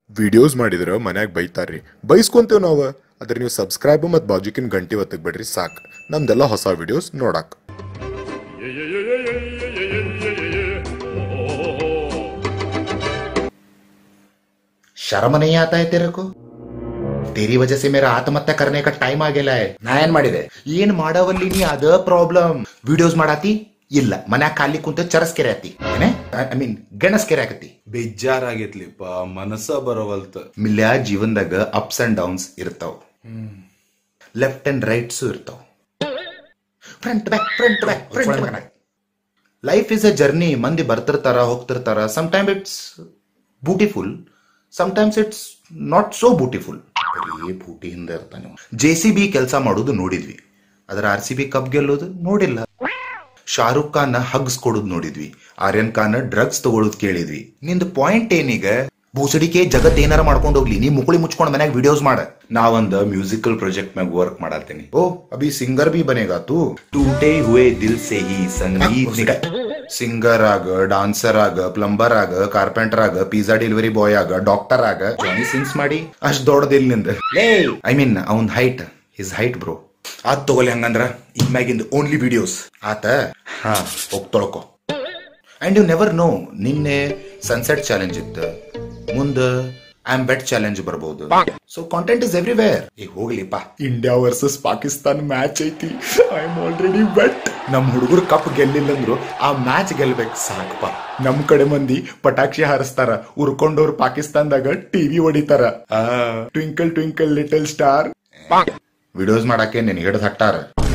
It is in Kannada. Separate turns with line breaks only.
ವಿಡಿಯೋಸ್ ಮಾಡಿದ್ರೆ ಮನ್ಯಾಗ ಬೈತಾರ್ರಿ ಬೈಸ್ಕೊಂತೇವ್ ನಾವು ಆದ್ರೆ ನೀವು ಸಬ್ಸ್ಕ್ರೈಬ್ ಮತ್ತು ಬಾಜುಕಿನ ಗಂಟೆ ಒತ್ತಕ್ ಬಿಡ್ರಿ ಸಾಕು ನಮ್ದೆಲ್ಲ ಹೊಸ ವಿಡಿಯೋಸ್ ನೋಡಕ್
शर्म नहीं आता है तेरे को तेरी वजह से मेरा आत्महत्या करने का टाइम आ गेला है ನಾ ಏನ್ ಮಾಡಿದೆ ಏನ್ ಮಾಡವಲ್ಲಿ ನೀ ಅದ ಪ್ರಾಬ್ಲಮ್ ವಿಡಿಯೋಸ್ ಮಾಡಾತಿ ಇಲ್ಲ ಮನ್ಯಾಗ ಖಾಲಿ ಕುಂತ ಚರಸ್ಕೆರೆ ಆತಿ ಏನೇ ಐ ಮೀನ್ ಗೆಣಸ್ಕೆರೆ ಆಗತಿ
ಬೇಜಾರಾಗೈತ್ಲಿಪ್ಪ ಮನಸ್ಸ ಬರೋವಲ್ತ
ಮಿಲ್ಯ ಜೀವನದಾಗ ಅಪ್ಸ್ ಅಂಡ್ ಡೌನ್ಸ್ ಇರ್ತಾವ ಲೆಫ್ಟ್ ಅಂಡ್ ರೈಟ್ಸ್ ಇರ್ತಾವ front back front back front back life is a journey ಮಂದಿ ಬರ್ತಿರ್ತಾರ ಹೋಗ್ತಿರ್ತಾರ some time it's beautiful some times it's not so beautiful ಬರೀ ಬೂಟಿ ಹಿಂದೆ ಇರ್ತಾನೆ ಜೆ ಸಿ ಬಿ ಕೆಲಸ ಮಾಡೋದು ನೋಡಿದ್ವಿ ಅದರ ಆರ್ ಸಿ ಬಿ ಕಪ್ ಗೆಲ್ಲೋದು ನೋಡಿಲ್ಲ ಶಾರುಖ್ ಖಾನ್ ಹಗ್ಸ್ ಕೊಡೋದು ನೋಡಿದ್ವಿ ಆರ್ಯನ್ ಖಾನ್ ಡ್ರಗ್ಸ್ ತಗೊಳ್ಳೋದು ಕೇಳಿದ್ವಿ ನಿಂದ ಪಾಯಿಂಟ್ ಏನೀಗ ಭೂಸಡಿಕೆ ಜಗತ್ ಏನಾರ ಮಾಡ್ಕೊಂಡು ಹೋಗ್ಲಿ ನೀ ಮುಕುಳಿ ಮುಚ್ಕೊಂಡ್ ಮನ್ಯಾಗ ವಿಡಿಯೋಸ್ ಮಾಡ ನಾವೊಂದ್ ಮ್ಯೂಸಿಕಲ್ ಪ್ರಾಜೆಕ್ಟ್ ಮ್ಯಾಗ ವರ್ಕ್ ಮಾಡತ್ತೀನಿ ಓ ಅಭಿ ಸಿಂಗರ್ ಬಿ ಬನೇಗಾ ತೂ ಟೂಟೆ ಹುವೆ ದಿಲ್ ಸೆ ಹಿ ಸಂಗೀತ್ ಸಿಂಗರ್ ಆಗ ಡಾನ್ಸರ್ ಆಗ ಪ್ಲಂಬರ್ ಆಗ ಕಾರ್ಪೆಂಟರ್ ಆಗ ಪಿಜ್ಜಾ ಡೆಲಿವರಿ ಬಾಯ್ ಆಗ ಡಾಕ್ಟರ್ ಆಗ ಜಾನಿ ಸಿಂಗ್ಸ್ ಮಾಡಿ ಅಷ್ಟ್ ದೊಡ್ಡದಿಲ್ಲ ನಿಂದ ಐ ಮೀನ್ ಅವನ್ ಹೈಟ್ ಹಿಸ್ ಹೈಟ್ ಬ್ರೋ ಆತ್ ತಗೊಳ್ಳಿ ಹಂಗಂದ್ರ ಈಗ ಮ್ಯಾಗಿಂದ ಓನ್ಲಿ ವಿಡಿಯೋಸ್ ಆತ ಹಾ ಹೋಗ್ ತೊಳ್ಕೊ ಅಂಡ್ ಯು ನೆವರ್ ನೋ ನಿನ್ನೆ ಸನ್ಸೆಟ್ ಚಾಲೆಂಜ್ ಇತ್ತು ಮುಂದ ಆಮ್ ಬೆಟ್ ಚಾಲೆಂಜ್ ಬರ್ಬೋದು ಸೊ ಕಾಂಟೆಂಟ್ ಇಸ್ ಎವ್ರಿವೇರ್ ಈಗ ಹೋಗ್ಲಿಪ್ಪ ಇಂಡಿಯಾ ವರ್ಸಸ್ ಪಾಕಿಸ್ತಾನ್ ಮ್ಯಾಚ್ ಐತಿ ಐ ಆಮ್ ಆಲ್ರೆಡಿ ಬೆಟ್ ನಮ್ ಹುಡುಗರು ಕಪ್ ಗೆಲ್ಲಿಲ್ಲ ಅಂದ್ರು ಆ ಮ್ಯಾಚ್ ಗೆಲ್ಬೇಕು ಸಾಕಪ್ಪ ನಮ್ ಕಡೆ ಮಂದಿ ಪಟಾಕ್ಷಿ ಹಾರಿಸ್ತಾರ ಉರ್ಕೊಂಡವ್ರು ಪಾಕಿಸ್ತಾನ್ದಾಗ ಟಿವಿ ಹೊಡಿತಾರ twinkle twinkle little star videos ಮಾಡಕ್ಕೆ ನಿನ್ ಹಿಡ್ದು ಹಟ್ಟಾರ